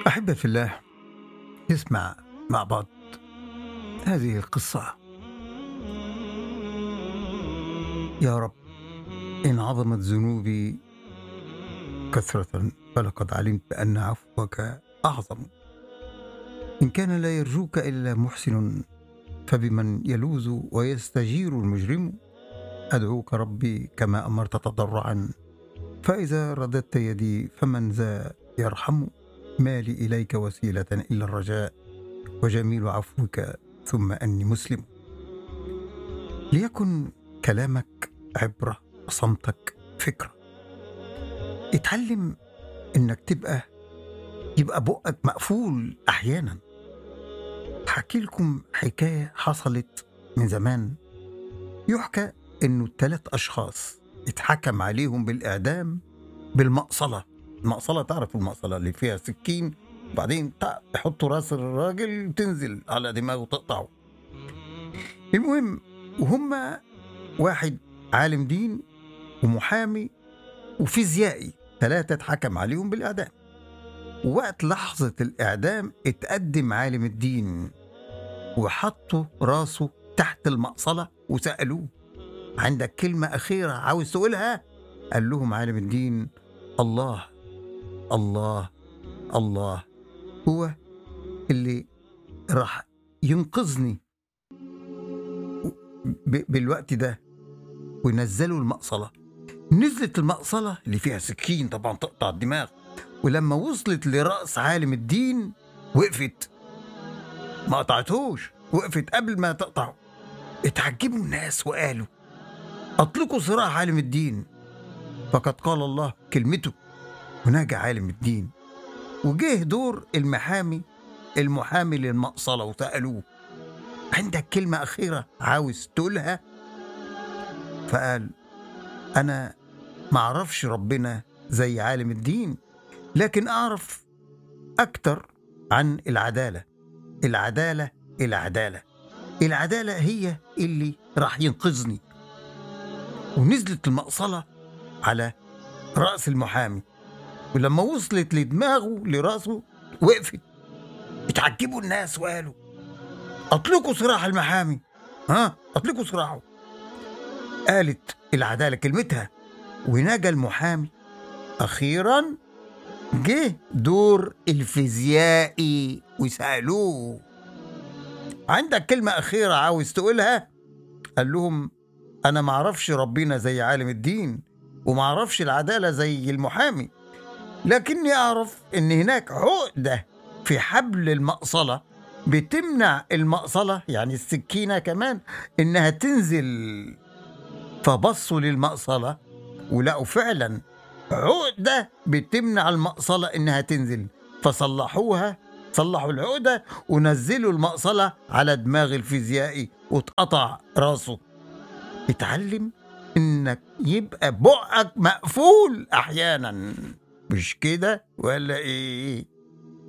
أحبة في الله نسمع مع بعض هذه القصة يا رب إن عظمت ذنوبي كثرة فلقد علمت بأن عفوك أعظم إن كان لا يرجوك إلا محسن فبمن يلوذ ويستجير المجرم أدعوك ربي كما أمرت تضرعا فإذا رددت يدي فمن ذا يرحم ما لي إليك وسيلة إلا الرجاء وجميل عفوك ثم أني مسلم ليكن كلامك عبرة وصمتك فكرة اتعلم إنك تبقى يبقى بقك مقفول أحيانا حكي لكم حكاية حصلت من زمان يحكى إنه ثلاث أشخاص اتحكم عليهم بالإعدام بالمقصلة المقصلة تعرف المقصلة اللي فيها سكين وبعدين يحطوا راس الراجل تنزل على دماغه تقطعه المهم وهم واحد عالم دين ومحامي وفيزيائي ثلاثة اتحكم عليهم بالإعدام ووقت لحظة الإعدام اتقدم عالم الدين وحطوا راسه تحت المقصلة وسألوه عندك كلمة أخيرة عاوز تقولها؟ قال لهم عالم الدين الله الله الله هو اللي راح ينقذني بالوقت ده ونزلوا المقصلة نزلت المقصلة اللي فيها سكين طبعا تقطع الدماغ ولما وصلت لرأس عالم الدين وقفت ما قطعتهوش وقفت قبل ما تقطعه اتعجبوا الناس وقالوا أطلقوا صراع عالم الدين فقد قال الله كلمته وناجى عالم الدين وجه دور المحامي المحامي للمقصلة وسألوه عندك كلمة أخيرة عاوز تقولها فقال أنا معرفش ربنا زي عالم الدين لكن أعرف أكتر عن العدالة العدالة العدالة العدالة هي اللي راح ينقذني ونزلت المقصلة على رأس المحامي ولما وصلت لدماغه لراسه وقفت اتعجبوا الناس وقالوا اطلقوا سراح المحامي ها اطلقوا سراحه قالت العدالة كلمتها ونجا المحامي أخيرا جه دور الفيزيائي وسألوه عندك كلمة أخيرة عاوز تقولها؟ قال لهم أنا معرفش ربنا زي عالم الدين ومعرفش العدالة زي المحامي لكني أعرف إن هناك عقدة في حبل المقصلة بتمنع المقصلة يعني السكينة كمان إنها تنزل فبصوا للمقصلة ولقوا فعلا عقدة بتمنع المقصلة إنها تنزل فصلحوها صلحوا العقدة ونزلوا المقصلة على دماغ الفيزيائي واتقطع راسه اتعلم إنك يبقى بقك مقفول أحيانا مش كده ولا إيه